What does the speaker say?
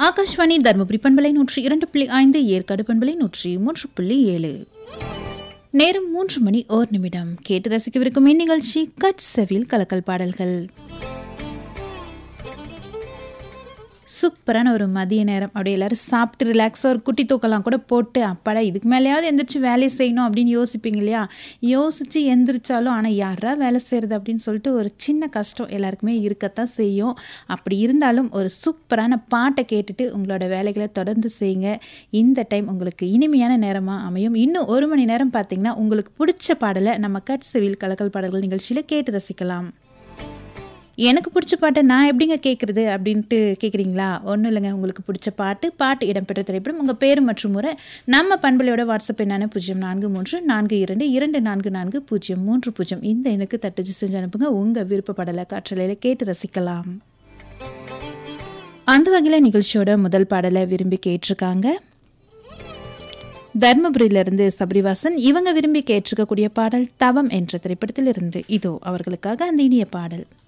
ஆகாஷ்வாணி தருமபுரி பண்பலை நூற்றி இரண்டு புள்ளி ஐந்து ஏற்காடு பண்பலை நூற்றி மூன்று புள்ளி ஏழு நேரம் மூன்று மணி ஓர் நிமிடம் கேட்டு ரசிக்கவிருக்கும் இந்நிகழ்ச்சி கட் செவில் கலக்கல் பாடல்கள் சூப்பரான ஒரு மதிய நேரம் அப்படியே எல்லாரும் சாப்பிட்டு ரிலாக்ஸாக ஒரு குட்டி தூக்கலாம் கூட போட்டு அப்பாடா இதுக்கு மேலேயாவது எந்திரிச்சு வேலையை செய்யணும் அப்படின்னு யோசிப்பீங்க இல்லையா யோசித்து எந்திரிச்சாலும் ஆனால் யாரா வேலை செய்கிறது அப்படின்னு சொல்லிட்டு ஒரு சின்ன கஷ்டம் எல்லாருக்குமே இருக்கத்தான் செய்யும் அப்படி இருந்தாலும் ஒரு சூப்பரான பாட்டை கேட்டுட்டு உங்களோட வேலைகளை தொடர்ந்து செய்யுங்க இந்த டைம் உங்களுக்கு இனிமையான நேரமாக அமையும் இன்னும் ஒரு மணி நேரம் பார்த்தீங்கன்னா உங்களுக்கு பிடிச்ச பாடலை நம்ம கட் செவில் கலக்கல் பாடல்கள் நிகழ்ச்சியில் கேட்டு ரசிக்கலாம் எனக்கு பிடிச்ச பாட்டை நான் எப்படிங்க கேட்குறது அப்படின்ட்டு கேட்குறீங்களா ஒன்றும் இல்லைங்க உங்களுக்கு பிடிச்ச பாட்டு பாட்டு இடம்பெற்ற திரைப்படம் உங்கள் பேர் மற்றும் முறை நம்ம பண்பலையோட வாட்ஸ்அப் என்னான பூஜ்ஜியம் நான்கு மூன்று நான்கு இரண்டு இரண்டு நான்கு நான்கு பூஜ்ஜியம் மூன்று பூஜ்ஜியம் இந்த எனக்கு தட்டச்சு செஞ்சு அனுப்புங்க உங்கள் விருப்பப்படலை காற்றலையில் கேட்டு ரசிக்கலாம் அந்த வகையில் நிகழ்ச்சியோட முதல் பாடலை விரும்பி கேட்டிருக்காங்க தர்மபுரியிலிருந்து சபரிவாசன் இவங்க விரும்பி கேட்டிருக்கக்கூடிய பாடல் தவம் என்ற திரைப்படத்தில் இருந்து இதோ அவர்களுக்காக அந்த இனிய பாடல்